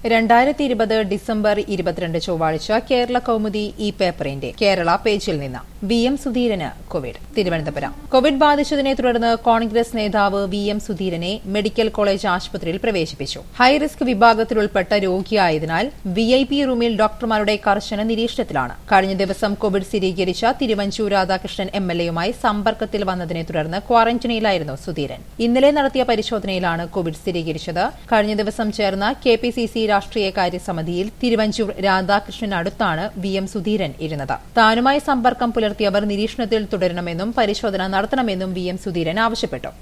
രണ്ടായിരത്തി ഇരുപത് ഡിസംബർ ഇരുപത്തിരണ്ട് ചൊവ്വാഴ്ച കേരള കൗമുദി ഈ പേപ്പറിന്റെ കേരള പേജിൽ നിന്ന് വി എം സുധീരന് കോവിഡ് തിരുവനന്തപുരം കോവിഡ് ബാധിച്ചതിനെ തുടർന്ന് കോൺഗ്രസ് നേതാവ് വി എം സുധീരനെ മെഡിക്കൽ കോളേജ് ആശുപത്രിയിൽ പ്രവേശിപ്പിച്ചു ഹൈറിസ്ക് വിഭാഗത്തിൽ ഉൾപ്പെട്ട രോഗിയായതിനാൽ വി ഐ പി റൂമിൽ ഡോക്ടർമാരുടെ കർശന നിരീക്ഷണത്തിലാണ് കഴിഞ്ഞ ദിവസം കോവിഡ് സ്ഥിരീകരിച്ച തിരുവഞ്ചൂർ രാധാകൃഷ്ണൻ എം എൽ എയുമായി സമ്പർക്കത്തിൽ വന്നതിനെ തുടർന്ന് ക്വാറന്റൈനിലായിരുന്നു സുധീരൻ ഇന്നലെ നടത്തിയ പരിശോധനയിലാണ് കോവിഡ് സ്ഥിരീകരിച്ചത് കഴിഞ്ഞ ദിവസം ചേർന്ന കെ പി സി സി രാഷ്ട്രീയകാര്യ സമിതിയിൽ തിരുവഞ്ചൂർ രാധാകൃഷ്ണനടുത്താണ് വി എം സുധീരൻ ഇരുന്നത് താനുമായി സമ്പർക്കം പുലർത്തിയവർ നിരീക്ഷണത്തിൽ തുടരണമെന്നും പരിശോധന നടത്തണമെന്നും വി എം സുധീരൻ ആവശ്യപ്പെട്ടു